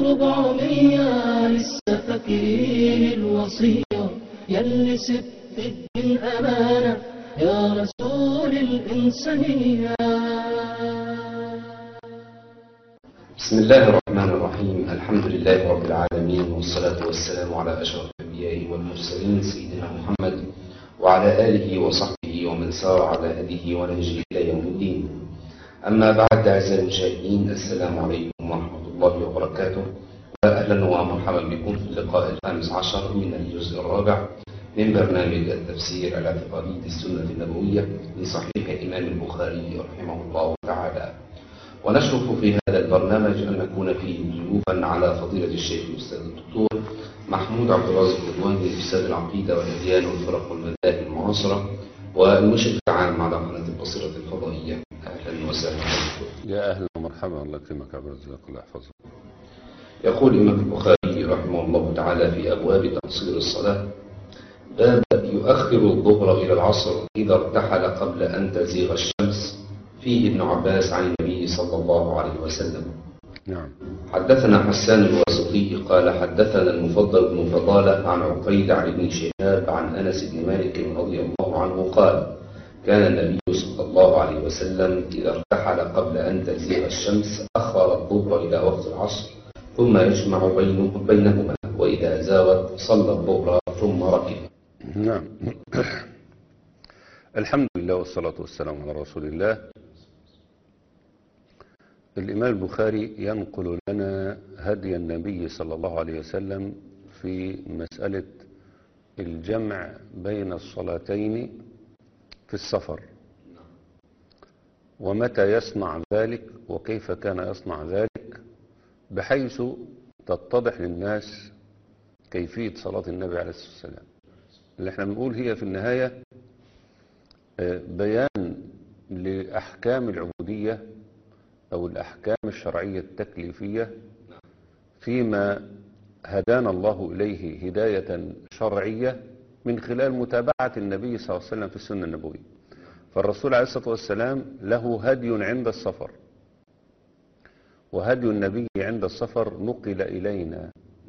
وربعمية لسه فاكرين الوصية يلي سبت الدين أمانة يا رسول الإنسانية بسم الله الرحمن الرحيم الحمد لله رب العالمين والصلاة والسلام على أشرف الأنبياء والمرسلين سيدنا محمد وعلى آله وصحبه ومن سار على هديه ونهجه إلى يوم الدين أما بعد أعزائي المشاهدين السلام عليكم ورحمة الله وبركاته وأهلا ومرحبا بكم في اللقاء الخامس عشر من الجزء الرابع من برنامج التفسير الاعتقادي للسنة النبوية لصحيح الإمام البخاري رحمه الله تعالى ونشرف في هذا البرنامج أن نكون فيه ضيوفا على فضيلة الشيخ الأستاذ الدكتور محمود عبد الرازق رضواني لإفساد العقيدة والأديان والفرق والمذاهب المعاصرة والمشرف العام على قناة البصيرة الفضائية أهلا وسهلا بكم. يا أهلا ومرحبا الله يكرمك يا عبد الرزاق الله يحفظك يقول الإمام البخاري رحمه الله تعالى في أبواب تقصير الصلاة باب يؤخر الظهر إلى العصر إذا ارتحل قبل أن تزيغ الشمس فيه ابن عباس عن النبي صلى الله عليه وسلم نعم حدثنا حسان الواسطي قال حدثنا المفضل بن فضالة عن عقيد عن ابن شهاب عن أنس بن مالك رضي الله عنه قال كان النبي صلى الله عليه وسلم إذا ارتحل قبل أن تزيغ الشمس أخر الظهر إلى وقت العصر ثم يجمع بينه بينهما وإذا زاغت صلى الظهر ثم ركب نعم الحمد لله والصلاة والسلام على رسول الله الإمام البخاري ينقل لنا هدي النبي صلى الله عليه وسلم في مسألة الجمع بين الصلاتين في السفر ومتى يصنع ذلك وكيف كان يصنع ذلك بحيث تتضح للناس كيفية صلاة النبي عليه الصلاة والسلام اللي احنا بنقول هي في النهاية آه، بيان لأحكام العبودية أو الأحكام الشرعية التكليفية فيما هدانا الله إليه هداية شرعية من خلال متابعة النبي صلى الله عليه وسلم في السنة النبوية فالرسول عليه الصلاة والسلام له هدي عند السفر وهدي النبي عند السفر نقل إلينا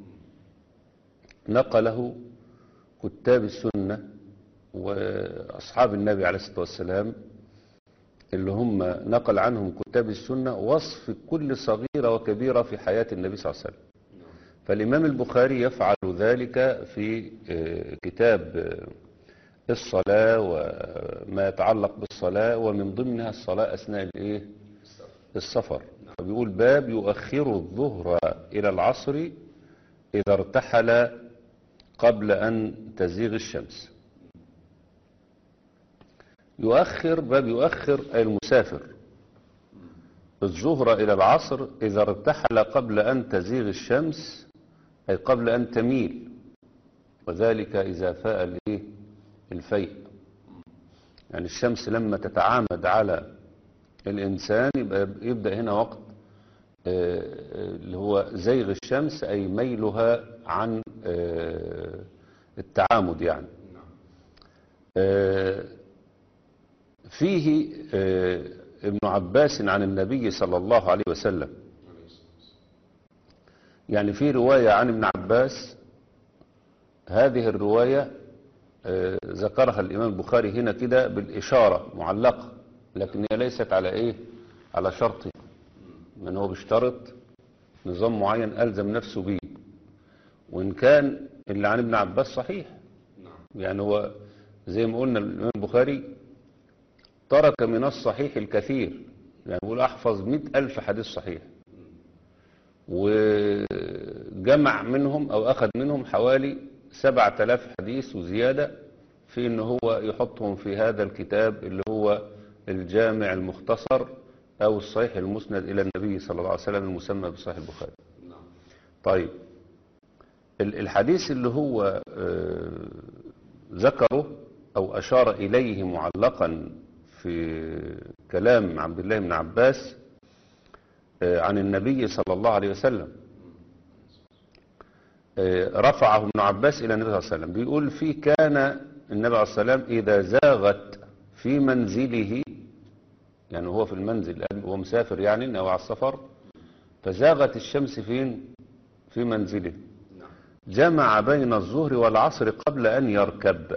نقله كتاب السنة وأصحاب النبي عليه الصلاة والسلام اللي هم نقل عنهم كتاب السنة وصف كل صغيرة وكبيرة في حياة النبي صلى الله عليه وسلم فالإمام البخاري يفعل ذلك في آه، كتاب آه، الصلاة وما يتعلق بالصلاة ومن ضمنها الصلاة أثناء الإيه؟ السفر فبيقول باب يؤخر الظهر إلى العصر إذا ارتحل قبل أن تزيغ الشمس يؤخر باب يؤخر أي المسافر الظهر إلى العصر إذا ارتحل قبل أن تزيغ الشمس أي قبل أن تميل وذلك إذا فاء الإيه؟ الفيء يعني الشمس لما تتعامد على الإنسان يبقى يبدأ هنا وقت آه، آه، اللي هو زيغ الشمس أي ميلها عن آه، التعامد يعني آه، فيه آه، ابن عباس عن النبي صلى الله عليه وسلم يعني في رواية عن ابن عباس هذه الرواية آه، ذكرها الإمام البخاري هنا كده بالإشارة معلقة لكن هي ليست على إيه على شرطه من هو بيشترط نظام معين ألزم نفسه به وإن كان اللي عن ابن عباس صحيح يعني هو زي ما قلنا الإمام البخاري ترك من الصحيح الكثير يعني بيقول أحفظ مئة ألف حديث صحيح وجمع منهم أو أخذ منهم حوالي سبعة آلاف حديث وزيادة في أنه هو يحطهم في هذا الكتاب اللي هو الجامع المختصر أو الصحيح المسند إلى النبي صلى الله عليه وسلم المسمى بصحيح البخاري طيب ال- الحديث اللي هو آه، ذكره أو أشار إليه معلقا في كلام عبد الله بن عباس آه، عن النبي صلى الله عليه وسلم آه، رفعه ابن عباس إلى النبي صلى الله عليه وسلم بيقول في كان النبي عليه الصلاة والسلام إذا زاغت في منزله يعني هو في المنزل هو مسافر يعني أو على السفر فزاغت الشمس فين في منزله جمع بين الظهر والعصر قبل أن يركب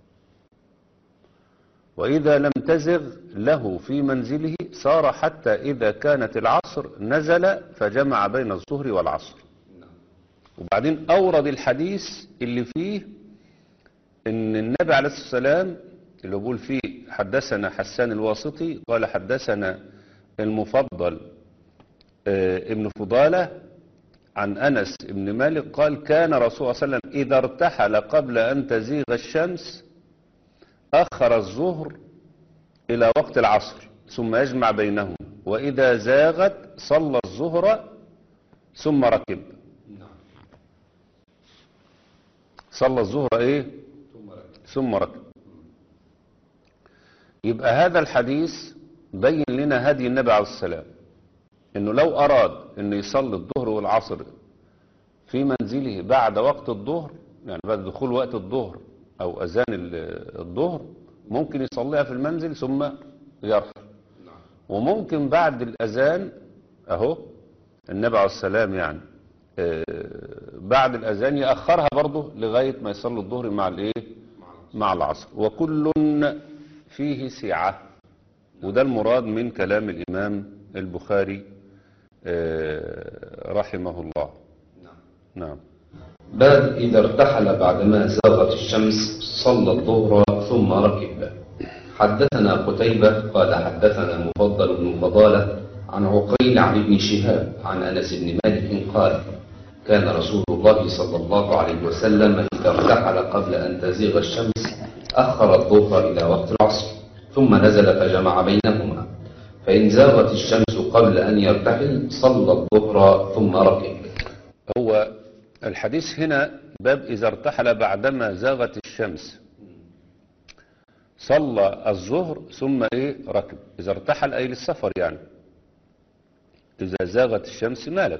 وإذا لم تزغ له في منزله صار حتى إذا كانت العصر نزل فجمع بين الظهر والعصر وبعدين أورد الحديث اللي فيه إن النبي عليه الصلاة والسلام اللي بيقول فيه حدثنا حسان الواسطي قال حدثنا المفضل آه، ابن فضالة عن أنس بن مالك قال كان رسول الله صلى الله عليه وسلم إذا ارتحل قبل أن تزيغ الشمس أخر الظهر إلى وقت العصر ثم يجمع بينهم وإذا زاغت صلى الظهر ثم ركب صلى الظهر إيه ثم ركب يبقى هذا الحديث بين لنا هدي النبي عليه السلام انه لو اراد انه يصلي الظهر والعصر في منزله بعد وقت الظهر يعني بعد دخول وقت الظهر او اذان ال- الظهر ممكن يصليها في المنزل ثم يرحل وممكن بعد الاذان اهو النبي عليه السلام يعني آه، بعد الاذان ياخرها برضه لغايه ما يصلي الظهر مع الايه مع العصر وكل فيه سعه وده المراد من كلام الامام البخاري آه، رحمه الله نعم باب إذا ارتحل بعدما زاغت الشمس صلى الظهر ثم ركب حدثنا قتيبة قال حدثنا مفضل بن فضالة عن عقيل عن ابن شهاب عن أنس بن مالك قال كان رسول الله صلى الله عليه وسلم إذا ارتحل قبل أن تزيغ الشمس أخر الظهر إلى وقت العصر ثم نزل فجمع بينهما فإن زاغت الشمس قبل أن يرتحل صلى الظهر ثم ركب هو الحديث هنا باب إذا ارتحل بعدما زاغت الشمس صلى الظهر ثم إيه ركب إذا ارتحل أي للسفر يعني إذا زاغت الشمس مالت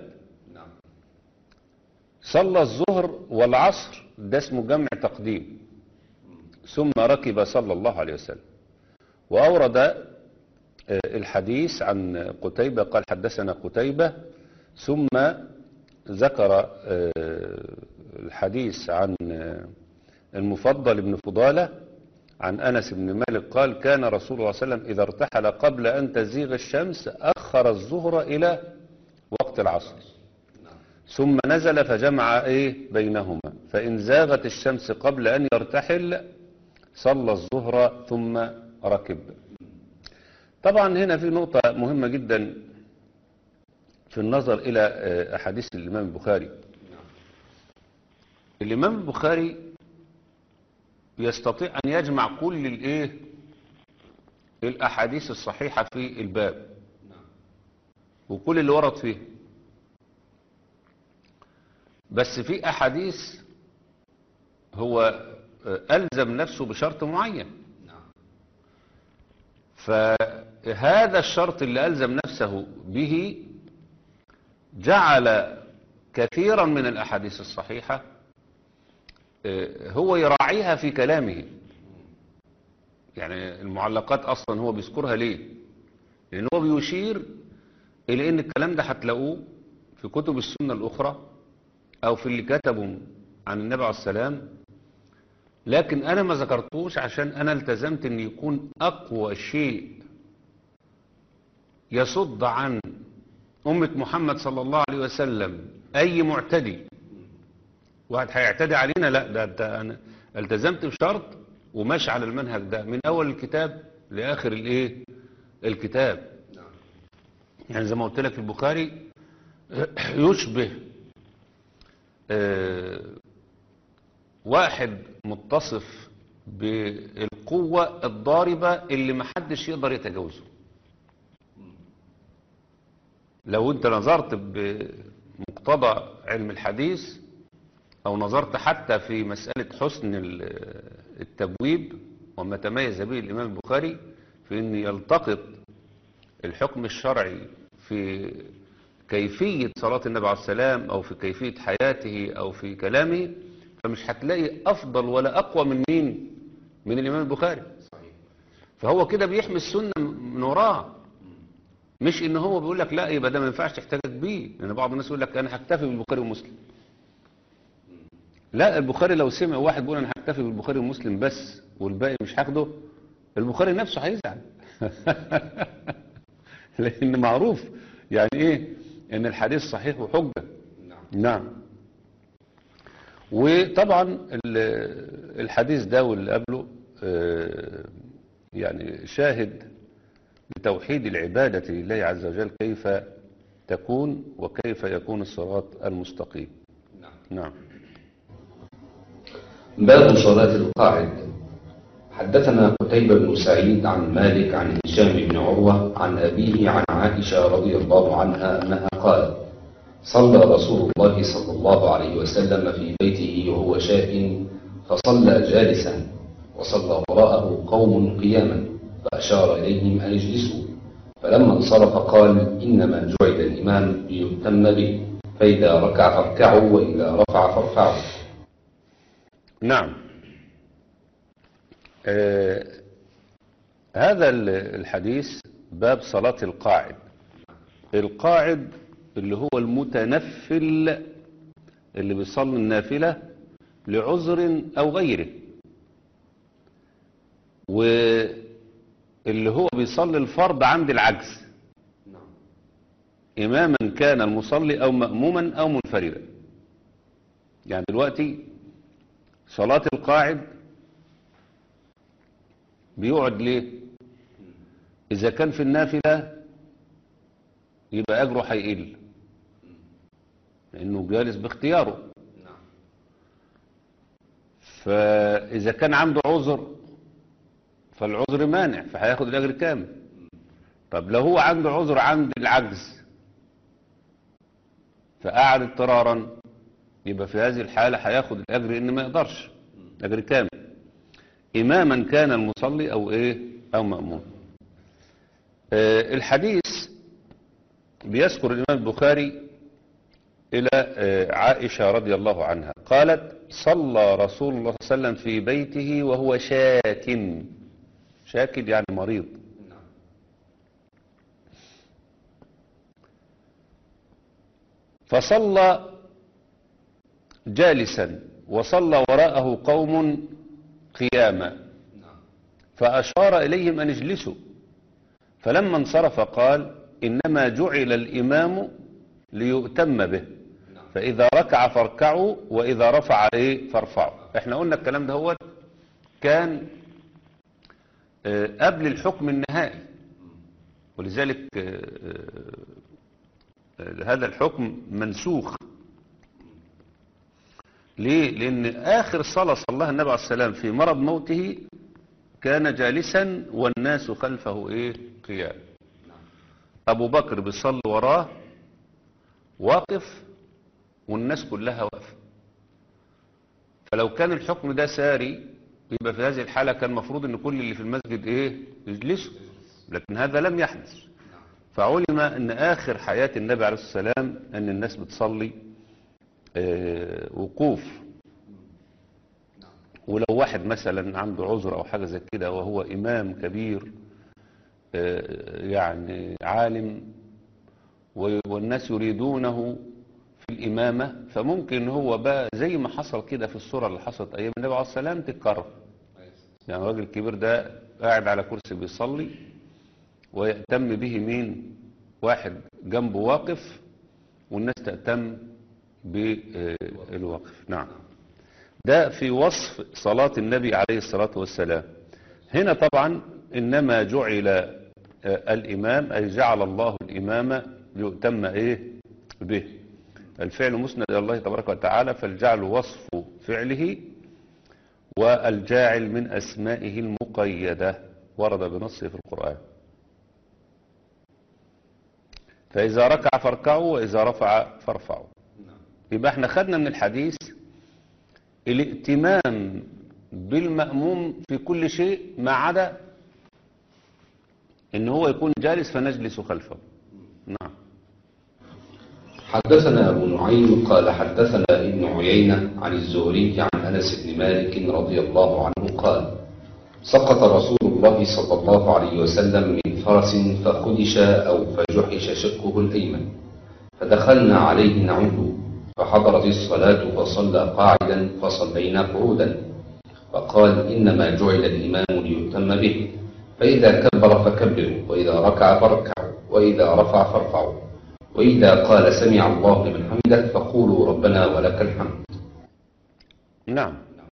صلى الظهر والعصر ده اسمه جمع تقديم ثم ركب صلى الله عليه وسلم وأورد آه، الحديث عن قتيبة قال حدثنا قتيبة ثم ذكر آه، الحديث عن آه، المفضل بن فضالة عن أنس بن مالك قال كان رسول الله صلى الله عليه وسلم إذا ارتحل قبل أن تزيغ الشمس أخر الظهر إلى وقت العصر ثم نزل فجمع إيه بينهما فإن زاغت الشمس قبل أن يرتحل صلى الظهر ثم ركب طبعا هنا في نقطة مهمة جدا في النظر إلى آه، أحاديث الإمام البخاري الإمام البخاري يستطيع أن يجمع كل الإيه الأحاديث الصحيحة في الباب وكل اللي ورد فيه بس في أحاديث هو آه، ألزم نفسه بشرط معين فهذا الشرط اللي ألزم نفسه به جعل كثيرا من الأحاديث الصحيحة آه، هو يراعيها في كلامه يعني المعلقات أصلا هو بيذكرها ليه لأن هو بيشير إلى أن الكلام ده هتلاقوه في كتب السنة الأخرى أو في اللي كتبوا عن النبي عليه السلام لكن أنا ما ذكرتوش عشان أنا التزمت أن يكون أقوى شيء يصد عن أمة محمد صلى الله عليه وسلم أي معتدي واحد هيعتدي علينا لا ده, ده أنا التزمت بشرط وماشي على المنهج ده من أول الكتاب لآخر الإيه الكتاب يعني زي ما قلت لك البخاري يشبه آه، واحد متصف بالقوة الضاربة اللي محدش يقدر يتجاوزه لو انت نظرت بمقتضى علم الحديث او نظرت حتى في مسألة حسن ال- التبويب وما تميز به الامام البخاري في ان يلتقط الحكم الشرعي في كيفية صلاة النبي عليه السلام او في كيفية حياته او في كلامه فمش هتلاقي افضل ولا اقوى من مين من الامام البخاري فهو كده بيحمي السنة من وراه مش ان هو بيقول لك لا يبقى ده ما ينفعش تحتاج بيه لان بعض الناس يقول لك انا هكتفي بالبخاري ومسلم لا البخاري لو سمع واحد بيقول انا هكتفي بالبخاري ومسلم بس والباقي مش هاخده البخاري نفسه هيزعل لان معروف يعني ايه ان الحديث صحيح وحجه نعم نعم وطبعا ال- الحديث ده واللي قبله آه، يعني شاهد لتوحيد العبادة لله عز وجل كيف تكون وكيف يكون الصراط المستقيم نعم نعم باب صلاة القاعد حدثنا قتيبة بن سعيد عن مالك عن هشام بن عروة عن أبيه عن عائشة رضي الله عنها أنها قالت صلى رسول الله صلى الله عليه وسلم في بيته وهو شاك فصلى جالسا وصلى وراءه قوم قياما فأشار إليهم أن اجلسوا فلما انصرف قال إنما جعل الإمام ليهتم به فإذا ركع فاركعوا وإذا رفع فارفعوا نعم آه هذا ال- الحديث باب صلاة القاعد القاعد اللي هو المتنفل اللي بيصلي النافلة لعذر أو غيره واللي هو بيصلي الفرض عند العجز إماما كان المصلي أو مأموما أو منفردا يعني دلوقتي صلاة القاعد بيقعد ليه إذا كان في النافلة يبقى أجره هيقل لأنه جالس باختياره فإذا كان عنده عذر فالعذر مانع فهياخد الأجر كامل طب لو هو عنده عذر عند العجز فقعد اضطرارا يبقى في هذه الحالة هياخد الأجر إن ما يقدرش أجر كامل إماما كان المصلي أو إيه أو مأمون آه الحديث بيذكر الإمام البخاري إلى آه عائشة رضي الله عنها قالت صلى رسول الله صلى الله عليه وسلم في بيته وهو شاك شاك يعني مريض فصلى جالسا وصلى وراءه قوم قياما فأشار إليهم أن اجلسوا فلما انصرف قال إنما جعل الإمام ليؤتم به فإذا ركع فاركعوا وإذا رفع إيه فارفعوا احنا قلنا الكلام ده هو كان آه، قبل الحكم النهائي ولذلك آه، آه، هذا الحكم منسوخ ليه؟ لأن آخر صلاة صلاها النبي عليه السلام في مرض موته كان جالسا والناس خلفه إيه؟ قيام أبو بكر بيصلي وراه واقف والناس كلها واقفة فلو كان الحكم ده ساري يبقى في هذه الحالة كان المفروض ان كل اللي في المسجد ايه يجلسوا لكن هذا لم يحدث فعلم ان اخر حياة النبي عليه السلام ان الناس بتصلي آه، وقوف ولو واحد مثلا عنده عذر او حاجة زي كده وهو امام كبير آه، يعني عالم و- والناس يريدونه في الإمامة فممكن هو بقى زي ما حصل كده في الصورة اللي حصلت أيام النبي عليه السلام تتكرر يعني الراجل الكبير ده قاعد على كرسي بيصلي ويأتم به مين واحد جنبه واقف والناس تأتم بالواقف نعم ده في وصف صلاة النبي عليه الصلاة والسلام هنا طبعا إنما جعل آه، الإمام أي جعل الله الإمام ليؤتم إيه به الفعل مسند إلى الله تبارك وتعالى فالجعل وصف فعله والجاعل من أسمائه المقيدة ورد بنصه في القرآن فإذا ركع فاركعوا وإذا رفع فارفعوا يبقى احنا خدنا من الحديث الائتمام بالمأموم في كل شيء ما عدا ان هو يكون جالس فنجلس خلفه نعم حدثنا أبو نعيم قال حدثنا ابن عيينة عن الزهري عن أنس بن مالك رضي الله عنه قال سقط رسول الله صلى الله عليه وسلم من فرس فخدش أو فجحش شقه الأيمن فدخلنا عليه نعود فحضرت الصلاة فصلى قاعدا فصلينا قعودا فقال إنما جعل الإمام ليؤتم به فإذا كبر فكبروا وإذا ركع فاركعوا وإذا رفع فارفعوا وإذا قال سمع الله لمن حمده فقولوا ربنا ولك الحمد نعم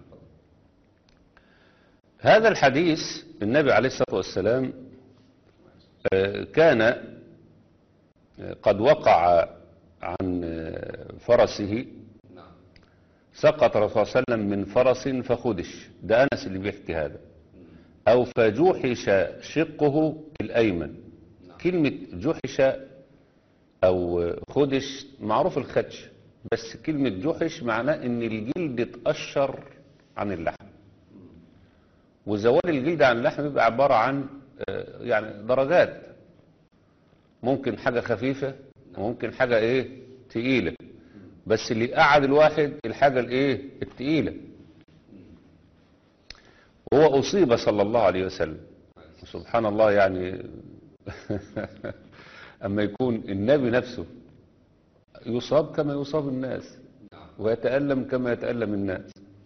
هذا الحديث النبي عليه الصلاة والسلام آه، كان آه، قد وقع عن آه، فرسه سقط الرسول صلى الله عليه وسلم من فرس فخدش ده أنس اللي بيحكي هذا أو فجوحش شقه الأيمن كلمة جحش أو خدش معروف الخدش بس كلمة جحش معناه إن الجلد اتقشر عن اللحم وزوال الجلد عن اللحم بيبقى عبارة عن آه، يعني درجات ممكن حاجة خفيفة وممكن حاجة ايه تقيلة بس اللي قعد الواحد الحاجة الايه التقيلة هو أصيب صلى الله عليه وسلم سبحان الله يعني أما يكون النبي نفسه يصاب كما يصاب الناس ويتألم كما يتألم الناس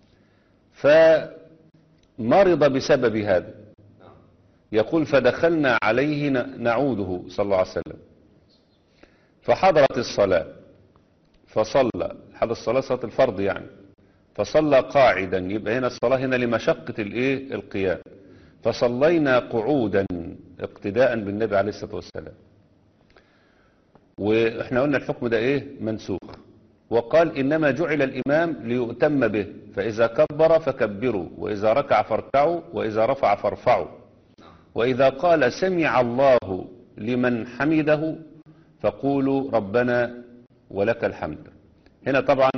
فمرض بسبب هذا يقول فدخلنا عليه ن- نعوده صلى الله عليه وسلم فحضرت الصلاة فصلى حضر الصلاة صلاة الفرض يعني فصلى قاعدا يبقى هنا الصلاة هنا لمشقة الايه القيام فصلينا قعودا اقتداء بالنبي عليه الصلاة والسلام واحنا قلنا الحكم ده ايه منسوخ وقال انما جعل الامام ليؤتم به فاذا كبر فكبروا واذا ركع فاركعوا واذا رفع فارفعوا واذا قال سمع الله لمن حمده فقولوا ربنا ولك الحمد هنا طبعا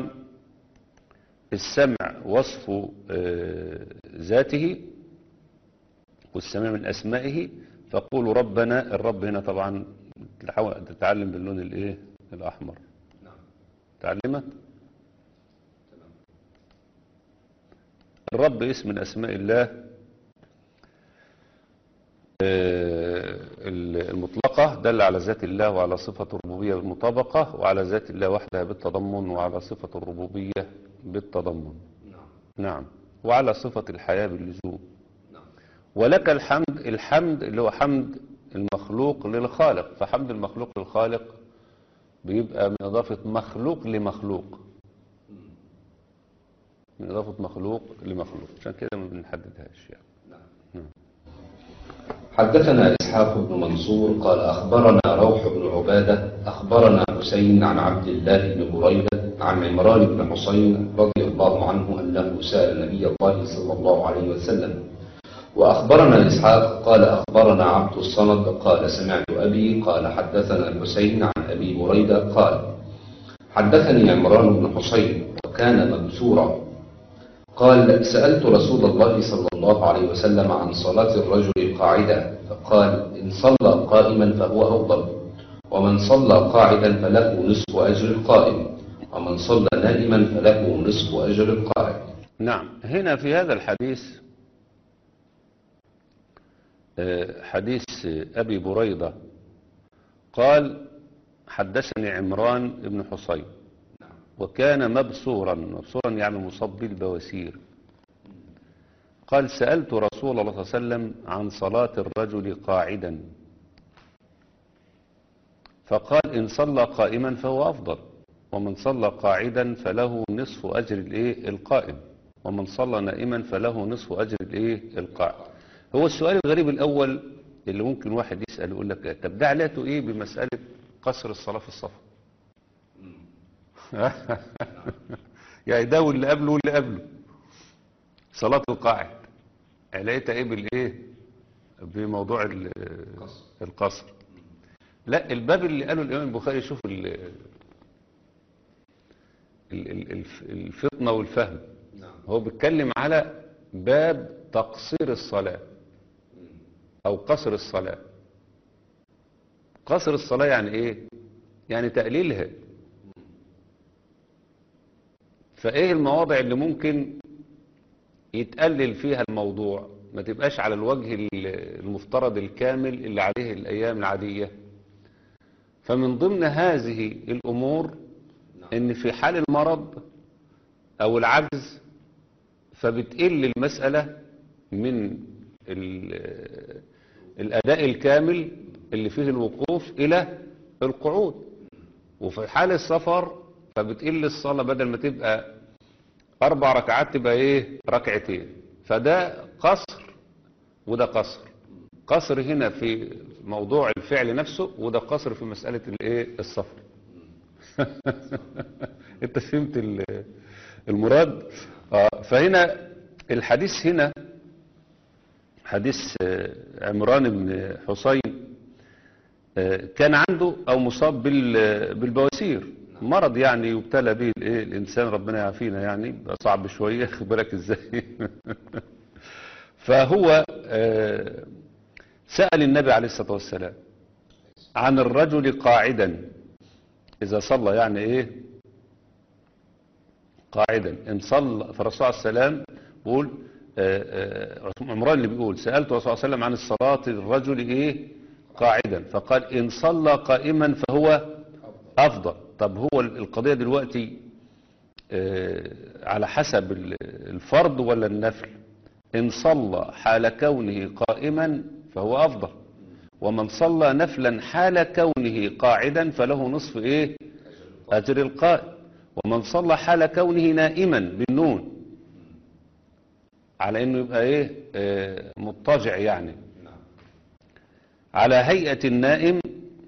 السمع وصف آه، ذاته والسمع من أسمائه فقولوا ربنا الرب هنا طبعا تحاول تتعلم باللون الايه الأحمر تعلمت الرب اسم من أسماء الله آه، المطلقة دل على ذات الله وعلى صفة الربوبية بالمطابقة وعلى ذات الله وحدها بالتضمن وعلى صفة الربوبية بالتضمن نعم وعلى صفة الحياة باللزوم ولك الحمد الحمد اللي هو حمد المخلوق للخالق فحمد المخلوق للخالق بيبقى من إضافة مخلوق لمخلوق من إضافة مخلوق لمخلوق عشان كده ما بنحددهاش يعني حدثنا إسحاق بن منصور قال أخبرنا روح بن عبادة أخبرنا حسين عن عبد الله بن بريدة عن عمران بن حسين رضي الله عنه أنه سأل نبي الله صلى الله عليه وسلم وأخبرنا إسحاق قال أخبرنا عبد الصمد قال سمعت أبي قال حدثنا الحسين عن أبي بريدة قال حدثني عمران بن حسين وكان مبسورا قال سألت رسول الله صلى الله عليه وسلم عن صلاة الرجل قاعدة فقال إن صلى قائما فهو أفضل ومن صلى قاعدا فله نصف أجر القائم ومن صلى نائما فله نصف أجر القائم نعم هنا في هذا الحديث آه، حديث أبي بريدة قال حدثني عمران بن حصين وكان مبصورا مبصورا يعني مصاب بالبواسير قال سألت رسول الله صلى الله عليه وسلم عن صلاة الرجل قاعدا فقال إن صلى قائما فهو أفضل ومن صلى قاعدا فله نصف أجر الإيه القائم ومن صلى نائما فله نصف أجر الإيه القائم هو السؤال الغريب الأول اللي ممكن واحد يسأل يقول لك طب ده علاقته إيه بمسألة قصر الصلاة في الصف يعني ده واللي قبله واللي قبله صلاة القاعد علاقتها ايه بالايه بموضوع ال- القصر لا الباب اللي قاله الامام البخاري شوف ال- ال- ال- الف- الفطنة والفهم هو بيتكلم على باب تقصير الصلاة او قصر الصلاة قصر الصلاة يعني ايه يعني تقليلها فايه المواضع اللي ممكن يتقلل فيها الموضوع ما تبقاش على الوجه ال- المفترض الكامل اللي عليه الايام العادية فمن ضمن هذه الامور ان في حال المرض او العجز فبتقل المسألة من ال- الأداء الكامل اللي فيه الوقوف إلى القعود وفي حال السفر فبتقل الصلاة بدل ما تبقى أربع ركعات تبقى إيه ركعتين فده قصر وده قصر قصر هنا في موضوع الفعل نفسه وده قصر في مسألة الإيه السفر انت فهمت ال- المراد آه فهنا الحديث هنا حديث آه، عمران بن حسين آه، كان عنده او مصاب بال- بالبواسير مرض يعني يبتلى به الايه الانسان ربنا يعافينا يعني بقى صعب شويه خد بالك ازاي فهو آه، سأل النبي عليه الصلاه والسلام عن الرجل قاعدا إذا صلى يعني إيه قاعدا إن صلى فالرسول عليه السلام بيقول آه، آه، عمران اللي بيقول سألت الرسول صلى الله عليه وسلم عن الصلاة الرجل إيه قاعدا فقال إن صلى قائما فهو أفضل طب هو القضية دلوقتي آه، على حسب ال- الفرض ولا النفل إن صلى حال كونه قائما فهو أفضل ومن صلى نفلا حال كونه قاعدا فله نصف ايه اجر القائم ومن صلى حال كونه نائما بالنون على انه يبقى ايه آه، مضطجع يعني على هيئة النائم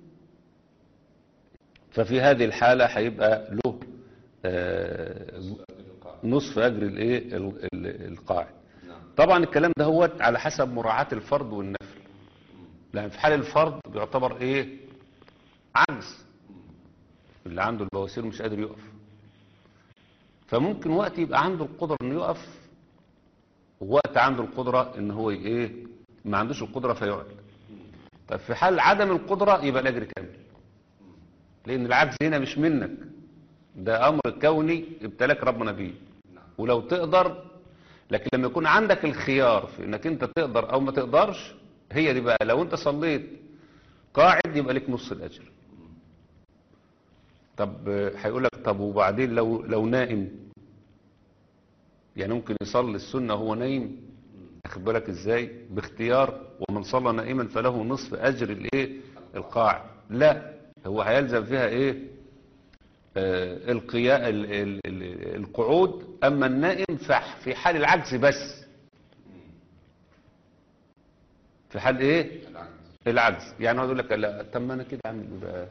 ففي هذه الحالة هيبقى له آه، نصف اجر الايه ال- ال- القاعد طبعا الكلام ده هو على حسب مراعاة الفرض والنفل لأن في حال الفرض بيعتبر إيه عجز اللي عنده البواسير مش قادر يقف فممكن وقت يبقى عنده القدرة إنه يقف ووقت عنده القدرة إن هو إيه ما عندوش القدرة فيقعد طب في حال عدم القدرة يبقى الأجر كامل لأن العجز هنا مش منك ده أمر كوني ابتلاك ربنا بيه ولو تقدر لكن لما يكون عندك الخيار في انك انت تقدر او ما تقدرش هي دي بقى لو انت صليت قاعد يبقى لك نص الاجر طب آه، هيقول لك طب وبعدين لو لو نائم يعني ممكن يصلي السنه وهو نايم اخد بالك ازاي باختيار ومن صلى نائما فله نصف اجر الايه القاعد لا هو هيلزم فيها ايه آه، القياء ال- ال- ال- القعود اما النائم فح- في حال العجز بس في حال ايه العجز يعني هو يقول لك لا طب ما انا كده اعمل ايه بقى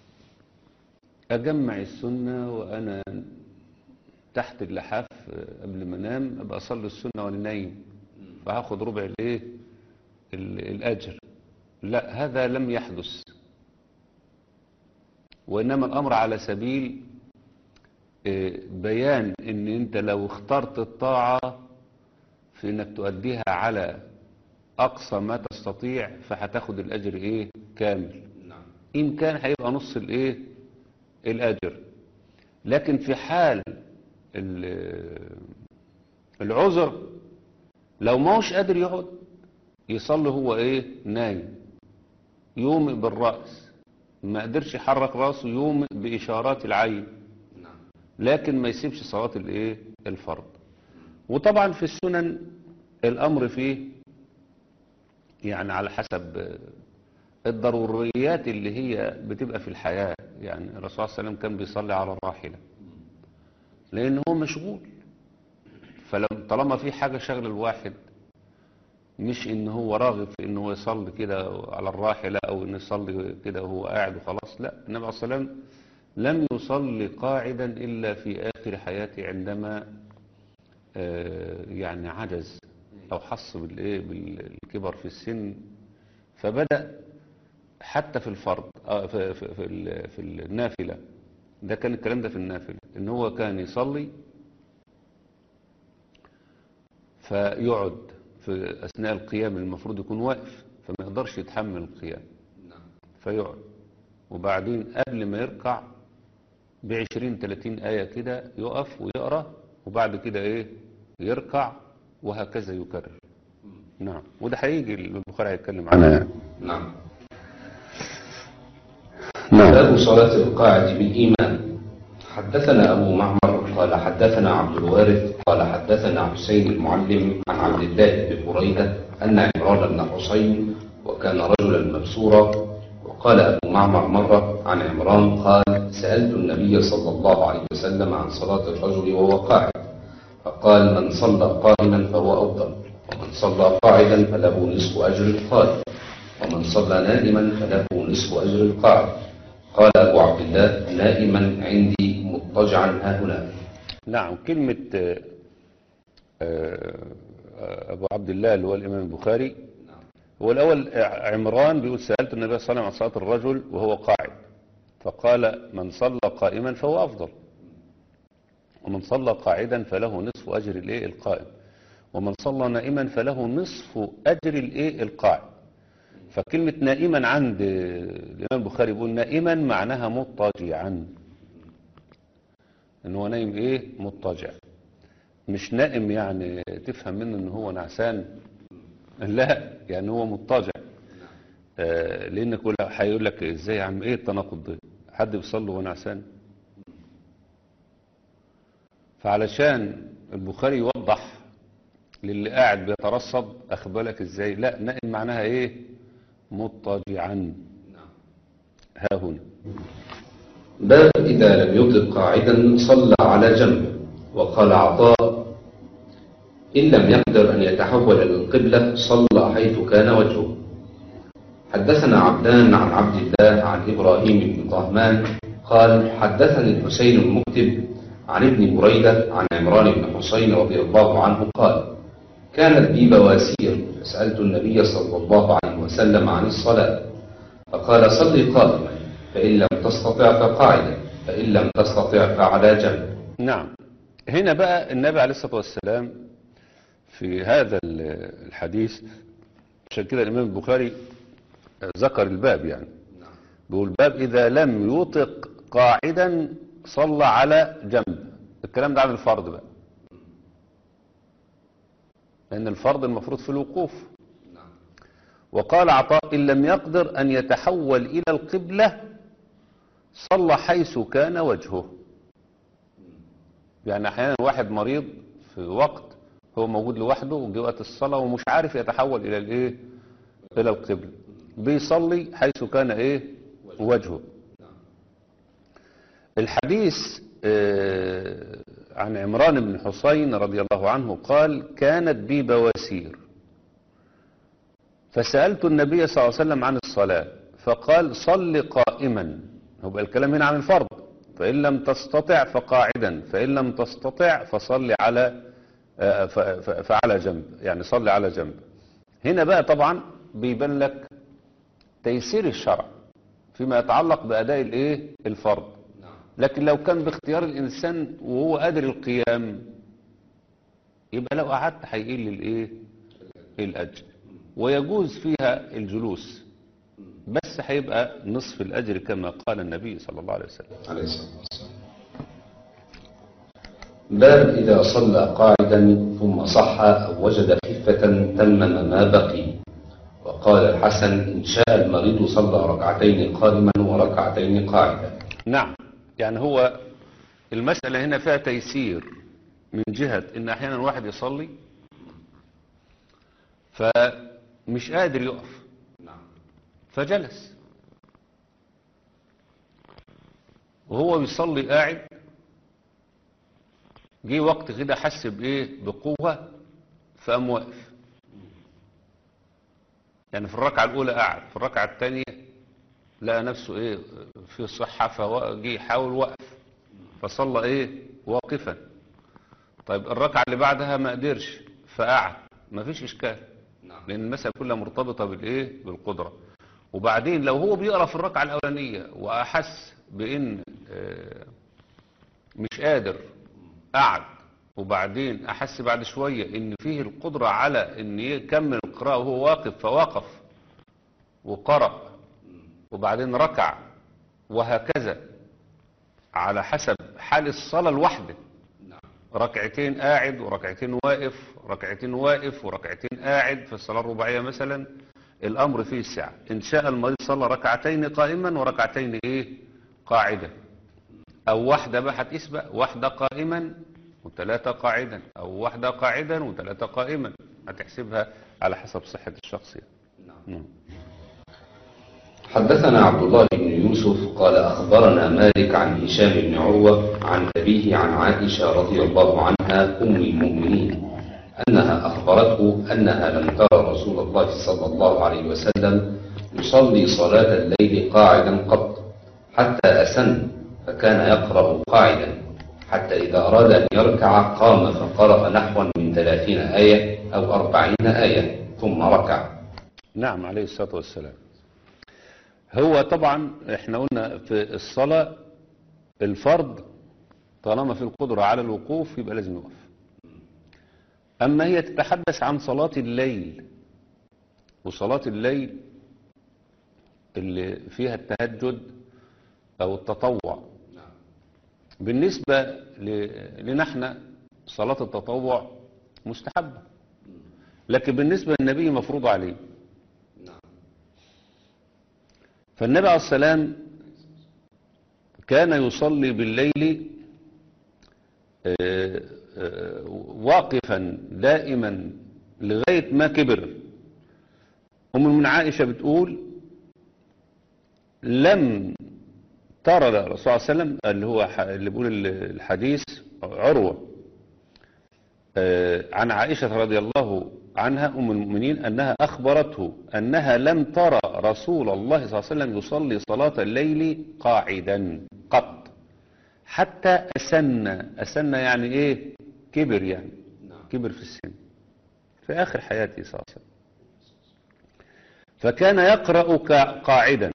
اجمع السنه وانا تحت اللحاف آه، قبل ما انام ابقى اصلي السنه وانا نايم فهاخد ربع الايه ال- الاجر لا هذا لم يحدث وإنما الأمر على سبيل آه، بيان إن أنت لو اخترت الطاعة في إنك تؤديها على أقصى ما تستطيع فهتاخد الأجر إيه كامل إن كان هيبقى نص الإيه الأجر لكن في حال ال- العذر لو ما هوش قادر يقعد يصلي هو إيه نايم يومئ بالرأس ما قدرش يحرك راسه يوم بإشارات العين لكن ما يسيبش صلاة الايه الفرض وطبعا في السنن الأمر فيه يعني على حسب آه، الضروريات اللي هي بتبقى في الحياة يعني الرسول صلى الله عليه وسلم كان بيصلي على الراحلة لأن هو مشغول فلما طالما في حاجة شغل الواحد مش ان هو راغب في ان هو يصلي كده على الراحلة او ان يصلي كده وهو قاعد وخلاص لا النبي عليه الصلاة والسلام لم يصلي قاعدا الا في اخر حياته عندما آه، يعني عجز او حس بالايه بالكبر في السن فبدأ حتى في الفرض آه، في, في, في, ال- في النافلة ده كان الكلام ده في النافلة ان هو كان يصلي فيقعد في أثناء القيام المفروض يكون واقف فما يقدرش يتحمل القيام فيقعد وبعدين قبل ما يركع بعشرين تلاتين آية كده يقف ويقرأ وبعد كده إيه يركع وهكذا يكرر نعم وده هيجي البخاري هيتكلم عنها يعني نعم نعم باب صلاة القاعد بالإيمان حدثنا أبو معمر قال حدثنا عبد الوارث قال حدثنا حسين المعلم عن عبد الله بن بريدة أن عمران بن حسين وكان رجلا مبسورا وقال أبو معمر مرة عن عمران قال سألت النبي صلى الله عليه وسلم عن صلاة الرجل وهو قاعد فقال من صلى قائما فهو أفضل ومن صلى قاعدا فله نصف أجر القائم ومن صلى نائما فله نصف أجر القاعد قال أبو عبد الله نائما عندي مضطجعا ها هنا نعم كلمة آه، آه، أبو عبد الله اللي هو الإمام البخاري هو الأول عمران بيقول سألت النبي صلى الله عليه وسلم عن صلاة الرجل وهو قاعد فقال من صلى قائما فهو أفضل ومن صلى قاعدا فله نصف أجر الإيه القائم ومن صلى نائما فله نصف أجر الإيه القاعد فكلمة نائما عند الإمام البخاري بيقول نائما معناها مضطجعا ان هو نايم ايه مضطجع مش نائم يعني تفهم منه ان هو نعسان لا يعني هو مضطجع آه لان كل هيقول لك ازاي يا عم ايه التناقض ده حد بيصلي وهو نعسان فعلشان البخاري يوضح للي قاعد بيترصد اخبالك ازاي لا نائم معناها ايه مضطجعا ها هنا باب إذا لم يطلق قاعدا صلى على جنب وقال عطاء إن لم يقدر أن يتحول إلى القبلة صلى حيث كان وجهه حدثنا عبدان عن عبد الله عن إبراهيم بن طهمان قال حدثني الحسين المكتب عن ابن بريدة عن عمران بن حسين رضي الله عنه قال كانت بي بواسير فسألت النبي صلى الله عليه وسلم عن الصلاة فقال صلي قائما فإن لم تستطع فقاعدا فإن لم تستطع فعلى جنب نعم هنا بقى النبي عليه الصلاة والسلام في هذا ال- الحديث عشان كده الإمام البخاري ذكر الباب يعني بيقول باب إذا لم يطق قاعدا صلى على جنب الكلام ده عن الفرض بقى لأن الفرض المفروض في الوقوف وقال عطاء إن لم يقدر أن يتحول إلى القبلة صلى حيث كان وجهه يعني أحيانا واحد مريض في وقت هو موجود لوحده وجه وقت الصلاة ومش عارف يتحول إلى الإيه إلى القبلة بيصلي حيث كان إيه وجهه الحديث آه، عن عمران بن حسين رضي الله عنه قال كانت بي بواسير فسألت النبي صلى الله عليه وسلم عن الصلاة فقال صل قائما هو بقى الكلام هنا عن الفرض فإن لم تستطع فقاعدا فإن لم تستطع فصل على آه، ف- ف- فعلى جنب يعني صل على جنب هنا بقى طبعا بيبان لك تيسير الشرع فيما يتعلق بأداء الايه الفرض لكن لو كان باختيار الإنسان وهو قادر القيام يبقى لو قعدت هيقل الايه الأجر ويجوز فيها الجلوس بس هيبقى نصف الأجر كما قال النبي صلى الله عليه وسلم عليه الصلاة والسلام باب إذا صلى قاعدا ثم صح أو وجد خفة تمم ما بقي وقال الحسن إن شاء المريض صلى ركعتين قائما وركعتين قاعدا نعم يعني هو المسألة هنا فيها تيسير من جهة ان احيانا واحد يصلي فمش قادر يقف فجلس وهو بيصلي قاعد جه وقت كده حس بايه بقوة فقام واقف يعني في الركعة الأولى قاعد في الركعة الثانية لقى نفسه ايه في صحة فجي يحاول وقف فصلى ايه واقفا طيب الركعة اللي بعدها ما قدرش فقعد ما فيش اشكال لان المسألة كلها مرتبطة بالايه بالقدرة وبعدين لو هو بيقرا في الركعة الاولانية واحس بان آه، مش قادر قعد وبعدين احس بعد شوية ان فيه القدرة على ان يكمل القراءة وهو واقف فوقف وقرأ وبعدين ركع وهكذا على حسب حال الصلاة الواحدة ركعتين قاعد وركعتين واقف ركعتين واقف وركعتين قاعد في الصلاة الرباعية مثلا الأمر فيه السعة إن شاء المريض صلى ركعتين قائما وركعتين إيه قاعدة او واحدة بقى هتقيس بقى واحدة قائما وثلاثة قاعدا او واحدة قاعدا وثلاثة قائما هتحسبها على حسب صحة الشخص يعني. نعم. حدثنا عبد الله بن يوسف قال أخبرنا مالك عن هشام بن عروة عن أبيه عن عائشة رضي الله عنها أم المؤمنين أنها أخبرته أنها لم ترى رسول الله صلى الله عليه وسلم يصلي صلاة الليل قاعدا قط حتى أسن فكان يقرأ قاعدا حتى إذا أراد أن يركع قام فقرأ نحوا من ثلاثين آية أو أربعين آية ثم ركع نعم عليه الصلاة والسلام هو طبعا احنا قلنا في الصلاة الفرض طالما في القدرة على الوقوف يبقى لازم يقف أما هي تتحدث عن صلاة الليل وصلاة الليل اللي فيها التهجد أو التطوع بالنسبة ل- لنا احنا صلاة التطوع مستحبة لكن بالنسبة للنبي مفروض عليه فالنبي عليه السلام كان يصلي بالليل آه، آه، واقفا دائما لغاية ما كبر أم من عائشة بتقول لم ترى الرسول صلى الله عليه وسلم اللي هو ح- اللي بيقول الحديث عروة آه، عن عائشة رضي الله عنها أم المؤمنين أنها أخبرته أنها لم ترى رسول الله صلى الله عليه وسلم يصلي صلاة الليل قاعدا قط حتى أسن أسن يعني إيه كبر يعني كبر في السن في آخر حياته صلى الله عليه وسلم فكان يقرأ كا- قاعدا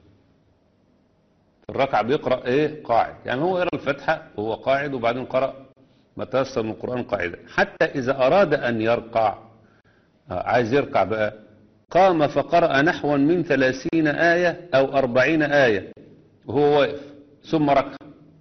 في الركعة بيقرأ إيه قاعد يعني هو يرى الفتحة وهو قاعد وبعدين قرأ ما تيسر من القرآن قاعدا حتى إذا أراد أن يرقع آه، عايز يركع بقى قام فقرأ نحوا من ثلاثين آية أو أربعين آية وهو واقف ثم ركع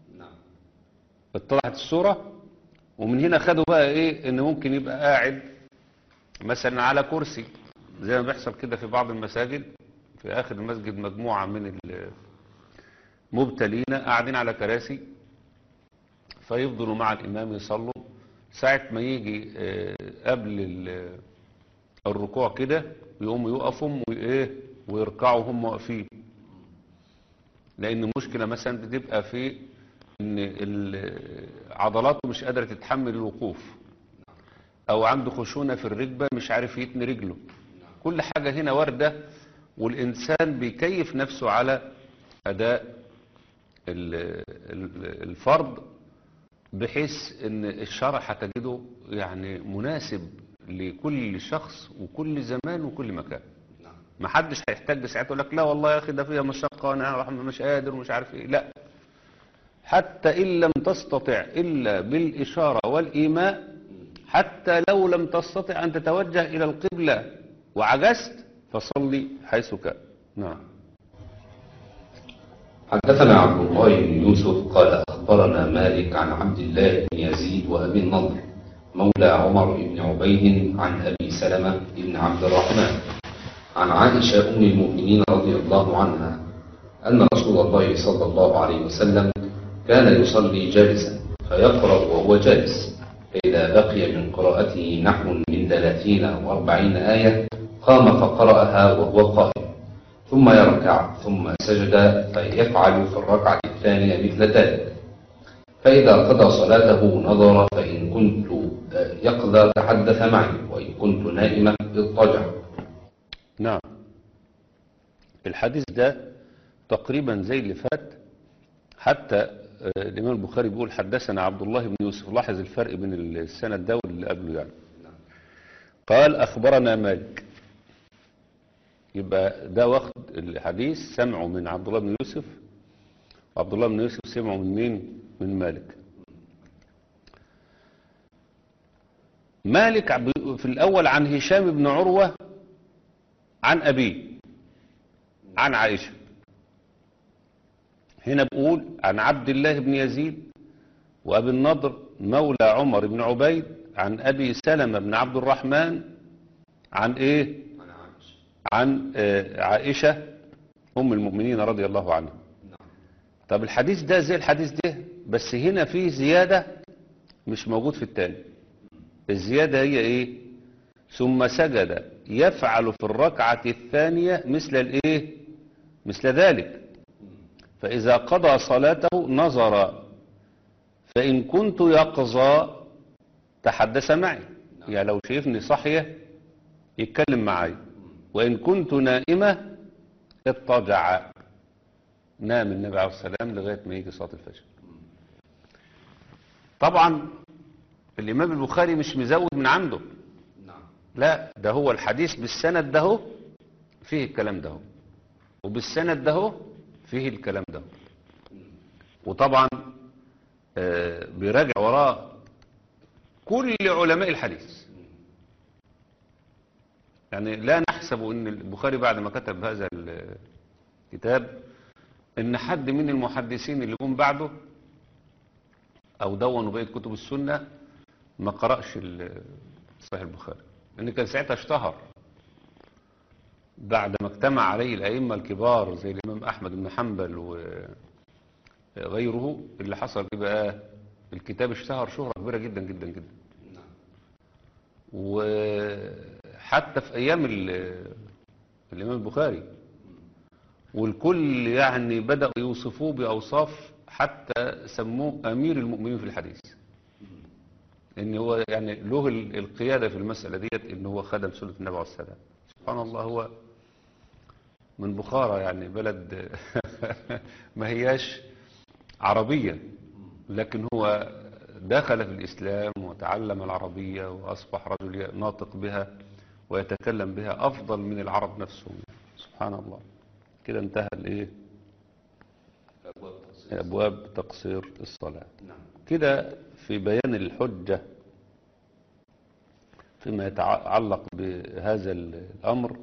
اتضحت الصورة ومن هنا خدوا بقى ايه ان ممكن يبقى قاعد مثلا على كرسي زي ما بيحصل كده في بعض المساجد في اخر المسجد مجموعة من المبتلين قاعدين على كراسي فيفضلوا مع الامام يصلوا ساعة ما يجي آه، قبل ال- الركوع كده يقوموا يقفوا وايه ويركعوا هم واقفين لان المشكلة مثلا بتبقى في ان ال- عضلاته مش قادرة تتحمل الوقوف او عنده خشونة في الركبة مش عارف يتني رجله كل حاجة هنا واردة والانسان بيكيف نفسه على اداء ال- ال- الفرض بحيث ان الشرع هتجده يعني مناسب لكل شخص وكل زمان وكل مكان ما حدش هيحتاج ساعات يقول لك لا والله يا اخي ده فيها مشقه وانا مش قادر ومش عارف ايه لا حتى ان لم تستطع الا بالاشاره والايماء حتى لو لم تستطع ان تتوجه الى القبله وعجزت فصلي حيث كان نعم حدثنا عبد الله بن يوسف قال أخبرنا مالك عن عبد الله بن يزيد وأبي النضر مولى عمر بن عبيد عن أبي سلمة بن عبد الرحمن عن عائشة أم المؤمنين رضي الله عنها أن رسول الله صلى الله عليه وسلم كان يصلي جالسا فيقرأ وهو جالس فإذا بقي من قراءته نحو من ثلاثين أو أربعين آية قام فقرأها وهو قائم ثم يركع ثم سجد فيفعل في الركعة الثانية مثل ذلك فإذا قضى صلاته نظر فإن كنت يقضى تحدث معي وإن كنت نائما اضطجع نعم الحديث ده تقريبا زي اللي فات حتى آه، الإمام البخاري بيقول حدثنا عبد الله بن يوسف لاحظ الفرق بين السند ده واللي قبله يعني قال أخبرنا مالك يبقى ده واخد الحديث سمعه من عبد الله بن يوسف وعبد الله بن يوسف سمعه من مين من مالك مالك عب- في الأول عن هشام بن عروة عن أبيه عن عائشة هنا بقول عن عبد الله بن يزيد وأبي النضر مولى عمر بن عبيد عن أبي سلمة بن عبد الرحمن عن إيه عن آه، عائشة أم المؤمنين رضي الله عنها طب الحديث ده زي الحديث ده بس هنا فيه زيادة مش موجود في التاني الزيادة هي ايه ثم سجد يفعل في الركعة الثانية مثل الايه مثل ذلك فإذا قضى صلاته نظر فإن كنت يقظى تحدث معي يعني لو شايفني صحية يتكلم معي وإن كنت نائمة اضطجع نام النبي عليه الصلاة والسلام لغاية ما يجي صلاة الفجر طبعا الإمام البخاري مش مزود من عنده نعم لا ده هو الحديث بالسند ده هو فيه الكلام ده هو وبالسند ده هو فيه الكلام ده هو وطبعا آه، بيراجع وراه كل علماء الحديث يعني لا نحسب ان البخاري بعد ما كتب هذا الكتاب ان حد من المحدثين اللي جم بعده او دونوا بقيه كتب السنه ما قرأش ال- صحيح البخاري لان كان ساعتها اشتهر بعد ما اجتمع عليه الائمه الكبار زي الامام احمد بن حنبل وغيره اللي حصل ايه بقى الكتاب اشتهر شهره كبيره جدا جدا جدا نعم وحتى في ايام ال- الامام البخاري والكل يعني بدأوا يوصفوه بأوصاف حتى سموه أمير المؤمنين في الحديث ان هو يعني له ال- القيادة في المسألة ديت ان هو خدم سنة النبي عليه السلام سبحان الله هو من بخارى يعني بلد ما هياش عربية لكن هو دخل في الإسلام وتعلم العربية وأصبح رجل ناطق بها ويتكلم بها أفضل من العرب نفسهم سبحان الله كده انتهى الايه أبواب التفصيل. أبواب تقصير الصلاة نعم كده في بيان الحجة فيما يتعلق بهذا الأمر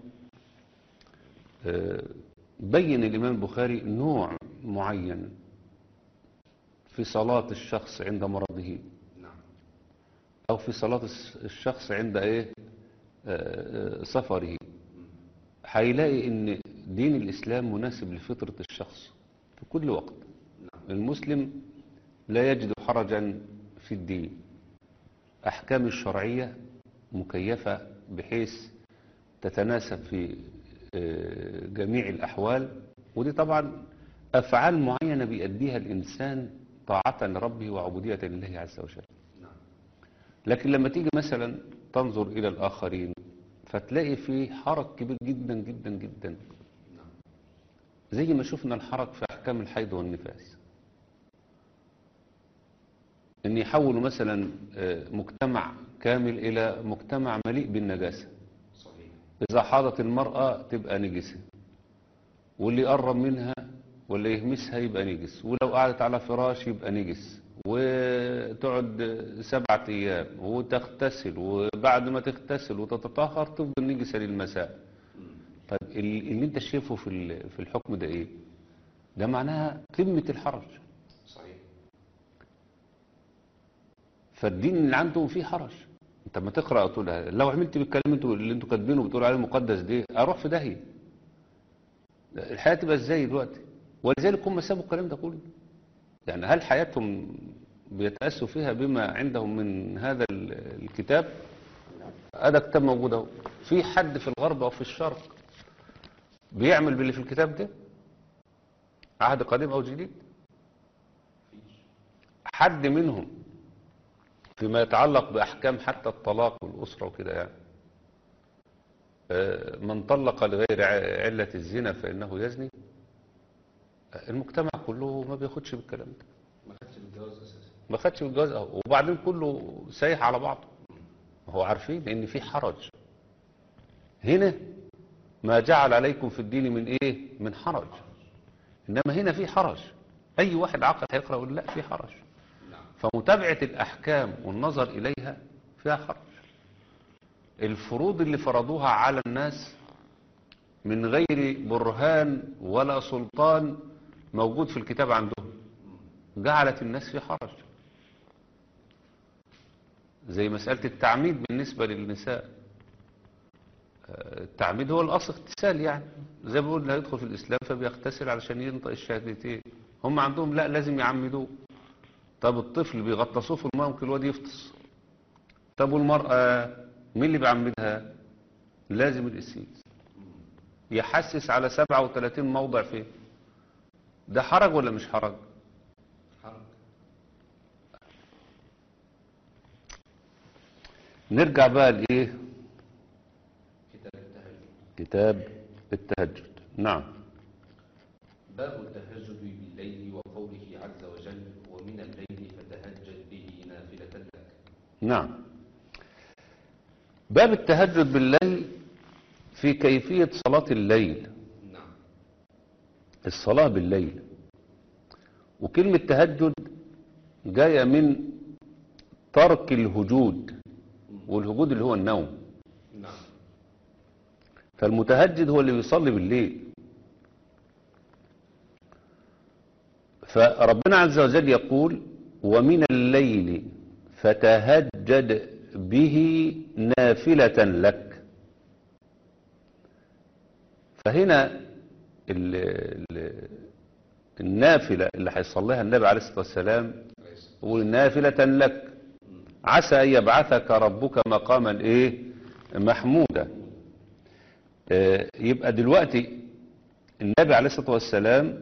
آه، بين الإمام البخاري نوع معين في صلاة الشخص عند مرضه نعم أو في صلاة الشخص عند إيه آه، آه، سفره هيلاقي إن دين الإسلام مناسب لفطرة الشخص في كل وقت المسلم لا يجد حرجا في الدين أحكام الشرعية مكيفة بحيث تتناسب في آه، جميع الأحوال ودي طبعا أفعال معينة بيأديها الإنسان طاعة لربه وعبودية لله عز وجل نعم لكن لما تيجي مثلا تنظر إلى الآخرين فتلاقي في حرج كبير جدا جدا جدا نعم زي ما شفنا الحرج في أحكام الحيض والنفاس ان يحولوا مثلا آه، مجتمع كامل الى مجتمع مليء بالنجاسة صحيح اذا حاضت المرأة تبقى نجسة واللي يقرب منها ولا يهمسها يبقى نجس ولو قعدت على فراش يبقى نجس وتقعد سبعة ايام وتغتسل وبعد ما تغتسل وتتطهر تفضل نجسة للمساء طيب ال- اللي انت شايفه في ال- في الحكم ده ايه ده معناها قمة الحرج صحيح فالدين اللي عندهم فيه حرج انت ما تقرا تقول لو عملت بالكلام انتوا اللي انتوا كاتبينه وبتقولوا عليه مقدس ده اروح في داهيه الحياه تبقى ازاي دلوقتي ولذلك هم سابوا الكلام ده كله يعني هل حياتهم بيتاسوا فيها بما عندهم من هذا ال- الكتاب هذا كتاب موجود اهو في حد في الغرب او في الشرق بيعمل باللي في الكتاب ده عهد قديم او جديد حد منهم فيما يتعلق بأحكام حتى الطلاق والأسرة وكده يعني آه، من طلق لغير ع- علة الزنا فإنه يزني آه، المجتمع كله ما بياخدش بالكلام ده ما خدش الجواز اساسا ما خدش بالجواز أهو. وبعدين كله سايح على بعضه هو عارفين ان في حرج هنا ما جعل عليكم في الدين من ايه من حرج انما هنا في حرج اي واحد عاقل هيقرا يقول لا في حرج نعم فمتابعة الأحكام والنظر إليها فيها حرج الفروض اللي فرضوها على الناس من غير برهان ولا سلطان موجود في الكتاب عندهم جعلت الناس في حرج زي مسألة التعميد بالنسبة للنساء آه، التعميد هو الأصل اغتسال يعني زي ما بيقول اللي هيدخل في الإسلام فبيغتسل علشان ينطق الشهادتين هم عندهم لا لازم يعمدوه طب الطفل بيغطسوه في الماء ممكن الواد يفطس طب والمرأة مين اللي بيعمدها لازم القسيس يحسس على 37 موضع فيه ده حرج ولا مش حرج حرج نرجع بقى لايه كتاب التهجد كتاب التهجد نعم باب التهجد بالليل وقوله عز وجل ومن الليل فتهجد به نافلة لك نعم باب التهجد بالليل في كيفية صلاة الليل نعم الصلاة بالليل وكلمة تهجد جاية من ترك الهجود والهجود اللي هو النوم نعم فالمتهجد هو اللي بيصلي بالليل فربنا عز وجل يقول ومن الليل فتهجد به نافلة لك فهنا ال ال النافلة اللي هيصليها النبي عليه الصلاة والسلام ونافلة لك عسى أن يبعثك ربك مقاما إيه محمودا آه، يبقى دلوقتي النبي عليه الصلاة والسلام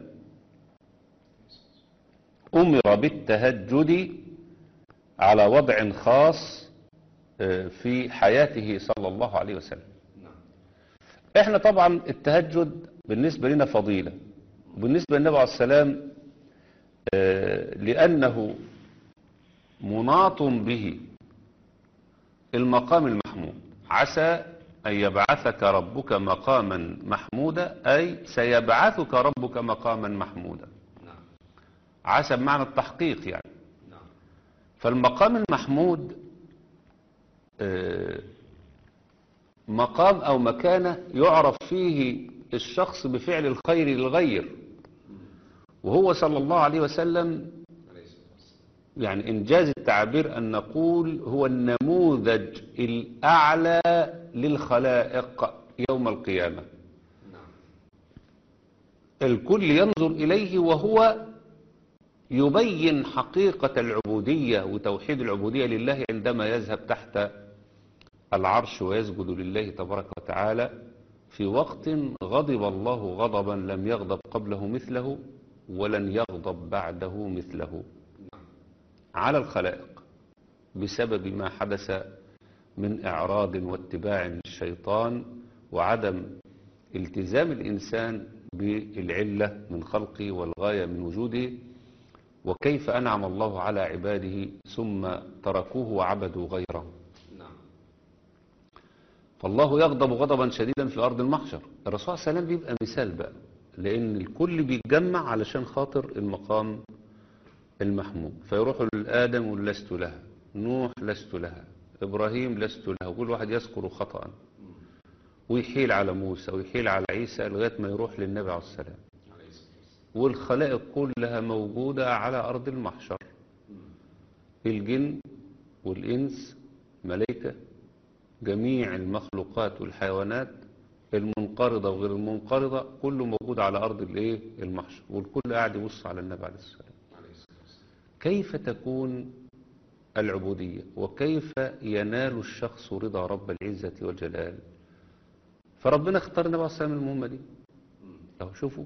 أمر بالتهجد على وضع خاص آه، في حياته صلى الله عليه وسلم نعم احنا طبعا التهجد بالنسبة لنا فضيلة وبالنسبة للنبي عليه السلام آه، لأنه مناط به المقام المحمود عسى أن يبعثك ربك مقاما محمودا أي سيبعثك ربك مقاما محمودا نعم عسى بمعنى التحقيق يعني نعم فالمقام المحمود آه، مقام أو مكانة يعرف فيه الشخص بفعل الخير للغير وهو صلى الله عليه وسلم عليه الصلاة والسلام يعني إنجاز التعبير أن نقول هو النموذج الأعلى للخلائق يوم القيامة نعم الكل ينظر إليه وهو يبين حقيقة العبودية وتوحيد العبودية لله عندما يذهب تحت العرش ويسجد لله تبارك وتعالى في وقت غضب الله غضبا لم يغضب قبله مثله ولن يغضب بعده مثله على الخلائق بسبب ما حدث من إعراض واتباع للشيطان وعدم التزام الإنسان بالعلة من خلقه والغاية من وجوده وكيف أنعم الله على عباده ثم تركوه وعبدوا غيره نعم فالله يغضب غضبا شديدا في أرض المحشر الرسول صلى الله عليه وسلم بيبقى مثال بقى لأن الكل بيتجمع علشان خاطر المقام المحمود فيروحوا لآدم يقول لست لها نوح لست لها إبراهيم لست لها وكل واحد يذكر خطأ ويحيل على موسى ويحيل على عيسى لغاية ما يروح للنبي عليه السلام عليه الصلاة والسلام والخلائق كلها موجودة على أرض المحشر الجن والإنس ملائكة جميع المخلوقات والحيوانات المنقرضة وغير المنقرضة كله موجود على أرض الإيه المحشر والكل قاعد يبص على النبي عليه السلام عليه الصلاة والسلام كيف تكون العبودية وكيف ينال الشخص رضا رب العزة والجلال فربنا اختار النبي عليه السلام المهمة دي اهو شوفوا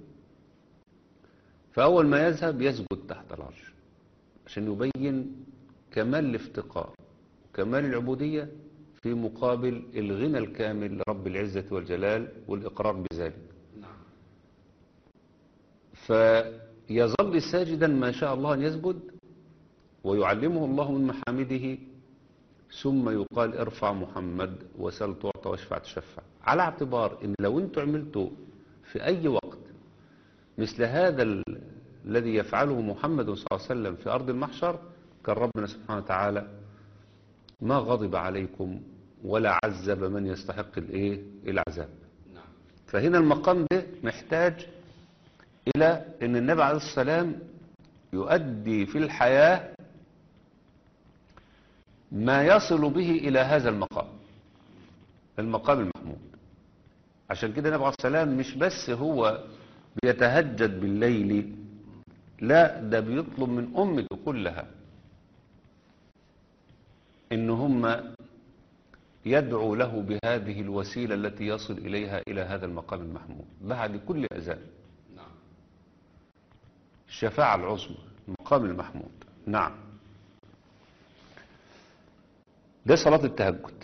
فأول ما يذهب يسجد تحت العرش عشان يبين كمال الافتقار وكمال العبودية في مقابل الغنى الكامل لرب العزة والجلال والإقرار بذلك نعم فيظل ساجدا ما شاء الله أن يسجد ويعلمه الله من محامده ثم يقال ارفع محمد وسل تعطى واشفع تشفع على اعتبار ان لو انتوا عملتوا في اي وقت مثل هذا ال- الذي يفعله محمد صلى الله عليه وسلم في ارض المحشر كان ربنا سبحانه وتعالى ما غضب عليكم ولا عذب من يستحق الايه العذاب نعم فهنا المقام ده محتاج إلى أن النبي عليه السلام يؤدي في الحياة ما يصل به إلى هذا المقام المقام المحمود عشان كده النبي عليه السلام مش بس هو بيتهجد بالليل لا ده بيطلب من أمته كلها إن هم يدعو له بهذه الوسيلة التي يصل إليها إلى هذا المقام المحمود بعد كل أذان الشفاعة العظمى المقام المحمود نعم ده صلاة التهجد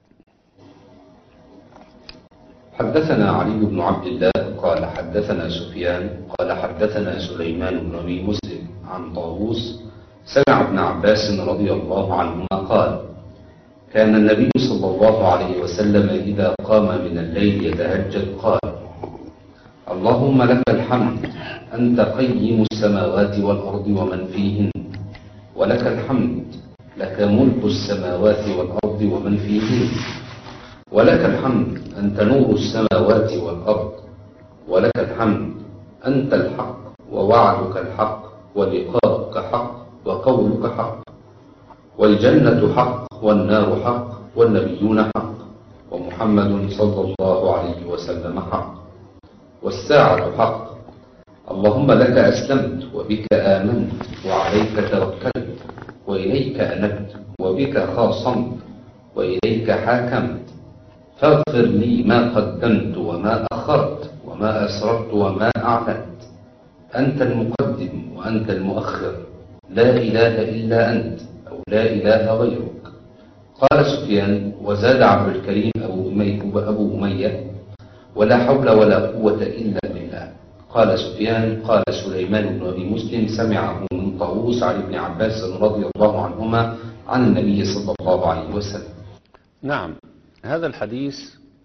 حدثنا علي بن عبد الله قال حدثنا سفيان قال حدثنا سليمان بن ابي مسلم عن طاووس سمع ابن عباس رضي الله عنهما قال كان النبي صلى الله عليه وسلم اذا قام من الليل يتهجد قال اللهم لك الحمد انت قيم السماوات والارض ومن فيهن ولك الحمد لك ملك السماوات والارض ومن فيهن ولك الحمد أنت نور السماوات والأرض ولك الحمد أنت الحق ووعدك الحق ولقاؤك حق وقولك حق والجنة حق والنار حق والنبيون حق ومحمد صلى الله عليه وسلم حق والساعة حق اللهم لك أسلمت وبك آمنت وعليك توكلت وإليك أنبت وبك خاصمت وإليك حاكمت فاغفر لي ما قدمت وما أخرت وما أسررت وما أعلنت أنت المقدم وأنت المؤخر لا إله إلا أنت أو لا إله غيرك قال سفيان وزاد عبد الكريم أبو أمية, أبو أمية ولا حول ولا قوة إلا بالله قال سفيان قال سليمان بن أبي مسلم سمعه من طاووس عن ابن عباس رضي الله عنهما عن النبي صلى الله عليه وسلم نعم هذا الحديث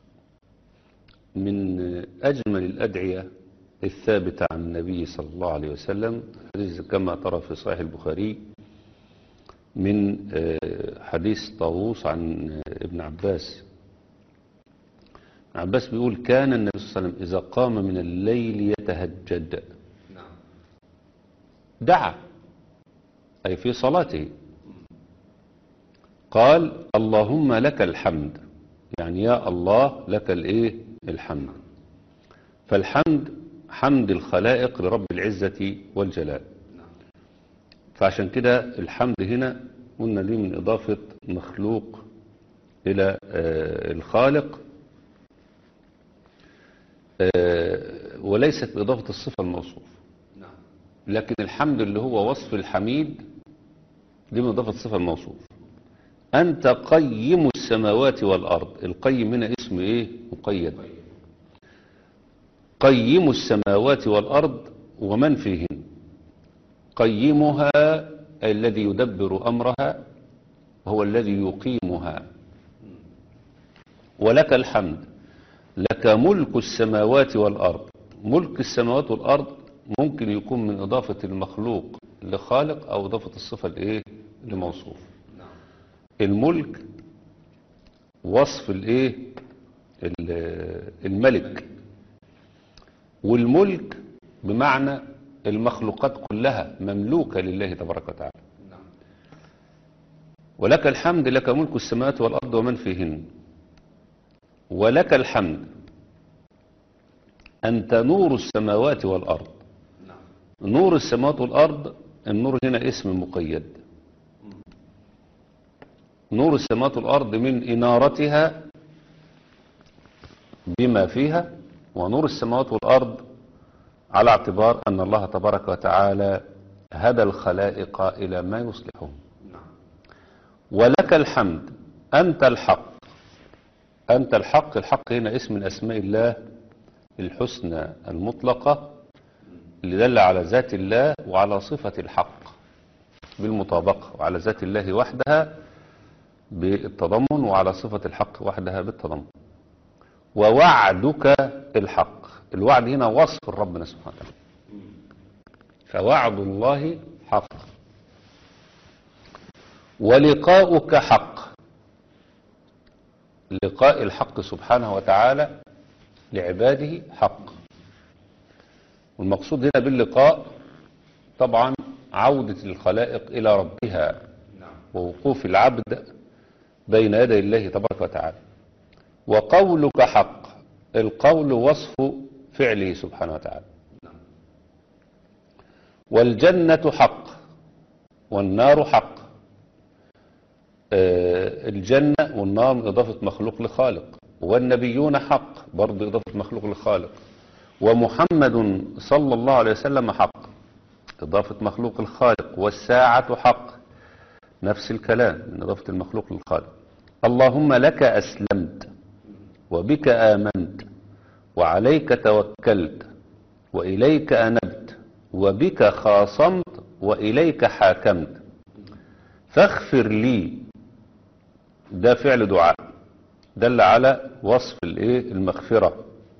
من أجمل الأدعية الثابتة عن النبي صلى الله عليه وسلم حديث كما ترى في صحيح البخاري من حديث طاووس عن ابن عباس ابن عباس بيقول كان النبي صلى الله عليه وسلم إذا قام من الليل يتهجد دعا أي في صلاته قال اللهم لك الحمد يعني يا الله لك الايه الحمد فالحمد حمد الخلائق لرب العزة والجلال فعشان كده الحمد هنا قلنا دي من إضافة مخلوق إلى آه الخالق آه وليست بإضافة الصفة الموصوف لكن الحمد اللي هو وصف الحميد دي من إضافة الصفة الموصوف أنت قيم السماوات والأرض القيم هنا اسم إيه مقيد قيم السماوات والأرض ومن فيهن قيمها أي الذي يدبر أمرها هو الذي يقيمها ولك الحمد لك ملك السماوات والأرض ملك السماوات والأرض ممكن يكون من إضافة المخلوق لخالق أو إضافة الصفة لإيه لموصوف الملك وصف الايه الملك والملك بمعنى المخلوقات كلها مملوكة لله تبارك وتعالى ولك الحمد لك ملك السماوات والأرض ومن فيهن ولك الحمد أنت نور السماوات والأرض نور السماوات والأرض النور هنا اسم مقيد نور السماوات والأرض من إنارتها بما فيها ونور السماوات والأرض على اعتبار أن الله تبارك وتعالى هدى الخلائق إلى ما يصلحهم ولك الحمد أنت الحق أنت الحق الحق هنا اسم من أسماء الله الحسنى المطلقة اللي دل على ذات الله وعلى صفة الحق بالمطابقة وعلى ذات الله وحدها بالتضمن وعلى صفة الحق وحدها بالتضمن ووعدك الحق الوعد هنا وصف ربنا سبحانه وتعالى فوعد الله حق ولقاؤك حق لقاء الحق سبحانه وتعالى لعباده حق والمقصود هنا باللقاء طبعا عودة الخلائق إلى ربها ووقوف العبد بين يدي الله تبارك وتعالى وقولك حق القول وصف فعله سبحانه وتعالى والجنة حق والنار حق آه، الجنة والنار من إضافة مخلوق لخالق والنبيون حق برضه إضافة مخلوق لخالق ومحمد صلى الله عليه وسلم حق إضافة مخلوق الخالق والساعة حق نفس الكلام من إضافة المخلوق للخالق اللهم لك أسلمت وبك آمنت وعليك توكلت وإليك أنبت وبك خاصمت وإليك حاكمت فاغفر لي ده فعل دعاء دل على وصف الايه المغفرة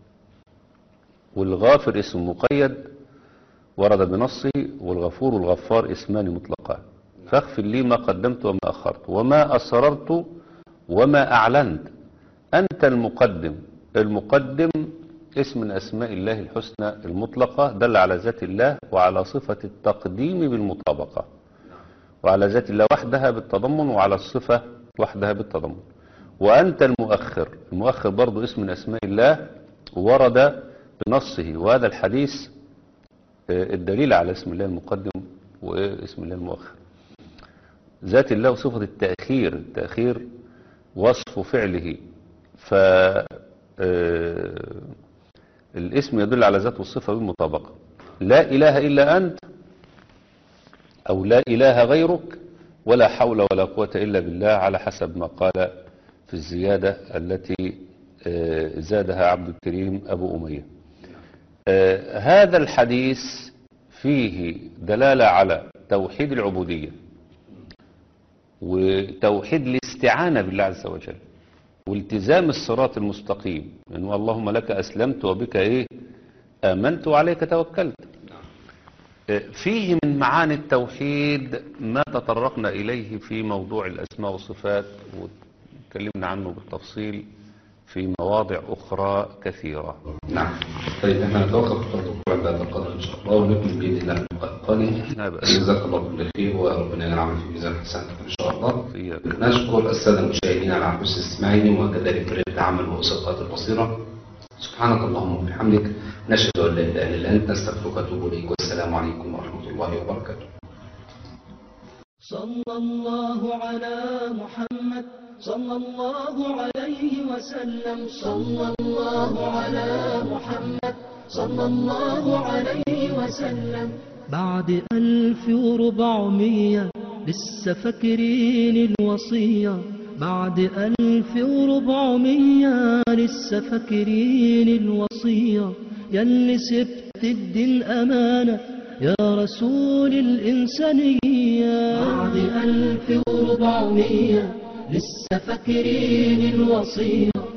والغافر اسم مقيد ورد بنصه والغفور والغفار اسمان مطلقان فاغفر لي ما قدمت وما أخرت وما أسررت وما أعلنت أنت المقدم المقدم اسم من أسماء الله الحسنى المطلقة دل على ذات الله وعلى صفة التقديم بالمطابقة وعلى ذات الله وحدها بالتضمن وعلى الصفة وحدها بالتضمن وأنت المؤخر المؤخر برضو اسم من أسماء الله ورد بنصه وهذا الحديث آه، الدليل على اسم الله المقدم واسم الله المؤخر ذات الله وصفة التأخير التأخير وصف فعله ف آه، الاسم يدل على ذات والصفة بالمطابقة لا إله إلا أنت أو لا إله غيرك ولا حول ولا قوة إلا بالله على حسب ما قال في الزيادة التي آه، زادها عبد الكريم أبو أمية آه، هذا الحديث فيه دلالة على توحيد العبودية وتوحيد الاستعانة بالله عز وجل والتزام الصراط المستقيم لأنه اللهم لك أسلمت وبك إيه آمنت وعليك توكلت آه، فيه من معاني التوحيد ما تطرقنا إليه في موضوع الأسماء والصفات وتكلمنا عنه بالتفصيل في مواضع أخرى كثيرة نعم طيب احنا نتوقف برضه عند هذا القدر ان شاء الله ونكمل باذن الله في اللقاء القادم لا بأس. جزاك الله كل خير وربنا يجعل في ميزان حسناتك ان شاء الله إياك. نشكر الساده المشاهدين على حسن استماعهم وكذلك فريق العمل واسقاط البصيره سبحانك اللهم وبحمدك نشهد ان لا اله الا انت نستغفرك ونتوب اليك والسلام عليكم ورحمه الله وبركاته صلى الله على محمد صلى الله عليه وسلم صلى الله على محمد صلى الله عليه وسلم بعد ألف وربعمية لسه فاكرين الوصية بعد ألف وربعمية لسه فاكرين الوصية ياللي سبت الدين أمانة يا رسول الإنسانية بعد ألف وربعمية لسه فاكرين الوصية